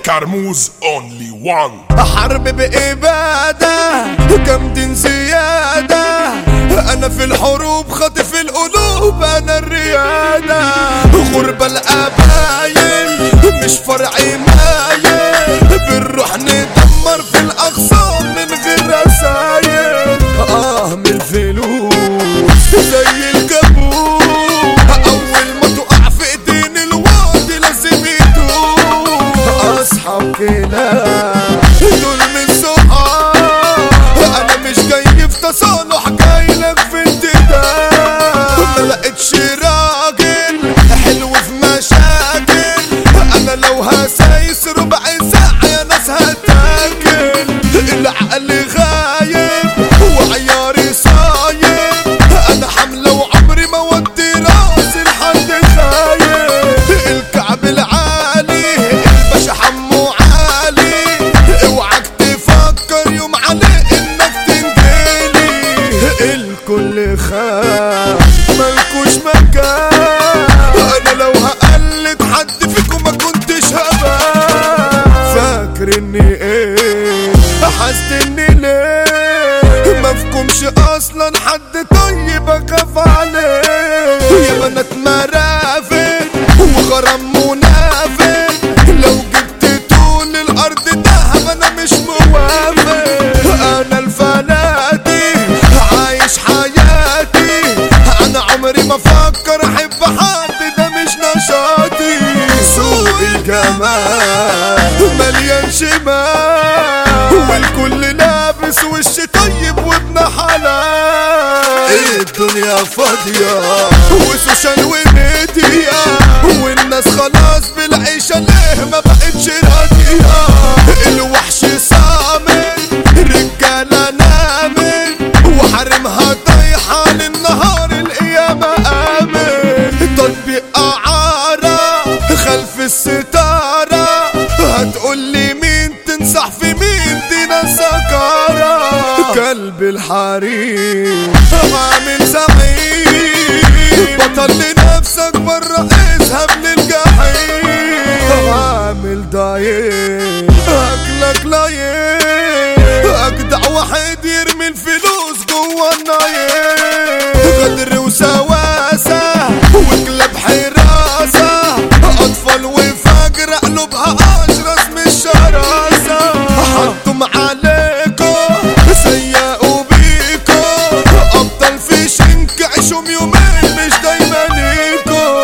كرموز اونلي وان حرب بإبادة كم دين زيادة أنا في الحروب خاطف القلوب أنا الريادة غربة القبايل مش فرعي مايل بنروح ندمر في الأقصى من غير رسايل آه من الفلوس زي الكابوس أول ما تقع في إيدين الوادي لازم يدوس أصحاب كلاب دول من صحاب أنا مش جاي في تصالح جاي لك في انتداب ما لقيتش راجل حلو في مشاكل أنا لو هسايس ربع ساعة يا ناس هتاكل العقل غايب وعياري صايب أنا حملة وعمري ما ودي راسي لحد خايب الكعب العالي الباشا حمو عالي اوعك تفكر يوم عليه انك تنجلي الكل خاف ملكوش مكان انا لو هقلد حد فيكم ما كنتش هبقى فاكر اني ايه حاسس اني ليه مفكمش اصلا حد طيب اخاف عليه يا بنات مرافق وغرام منافق لو جبت طول الارض دهب انا مش موافق انا الفنادي عايش حياتي انا عمري ما افكر احب حد ده مش نشاطي سوق الجمال مليان شمال والكل لابس وش طيب وابن حلال الدنيا فاضية وسوشيال وميديا والناس خلاص بالعيشة ليه ما بقتش راضية الوحش صامت رجالة نامت وحرمها طايحة للنهار القيامة قامت تطبيق أعارة خلف الستارة هتقولي مين تنصح في مين دينا سكارة كلب الحريم عامل زعيم بطل لنفسك برا اذهب للجحيم عامل ضايق اكلك لايق اجدع واحد يرمي الفلوس جوا النايم غدر وسواسة وكلاب حراسة اطفال وفجر قلوبها اشرس من الشراسة حطم عليكو سيئوا بيكو ابطال في شنك عيشهم يومين مش دايما ليكو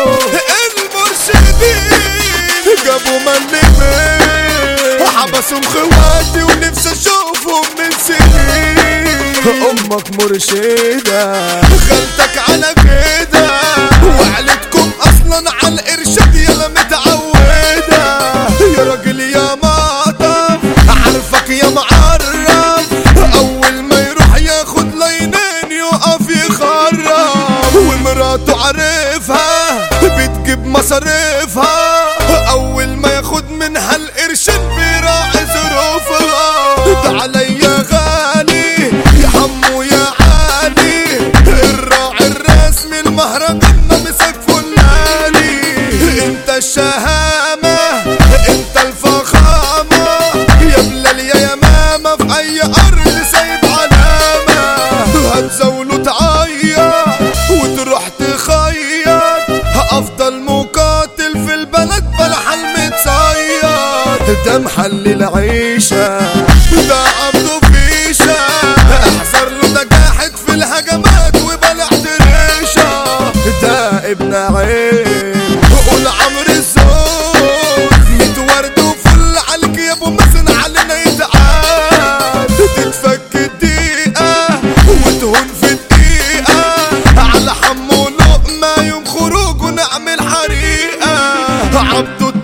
المرشدين جابوا ملمين حبسهم خواتي ونفسي اشوفهم من سنين امك مرشدة خالتك على كده وعيلتكم اصلا على الارشاد يلا متعودة يا راجل يا مطر عارفك يا معرف اول ما يروح ياخد لينين يقف يخرب ومراته عارفها بتجيب مصاريفها اول ما ياخد منها القرشين بيراعي ظروفها تعالى يا غالي يا حمو يا علي الراعي الرسمي المهرجان مسك فلاني انت الشهامة انت الفخامة يا بلال يا يا ماما في اي ارض سايب علامة هتزولوا تعيط وتروح تخيط افضل مقاتل في البلد بلا حلم تصيط ده محل العيشة ده عبده فيشة احذر له ده جاحد في الهجمات وبلع ريشة ده ابن عين قول عمرو الزوج ميت ورد وفل عليك يا ابو مسن علينا يتعاد تتفك الدقيقة وتهون في الدقيقة على حمو لقمة يوم خروج ونعمل حريقة عبده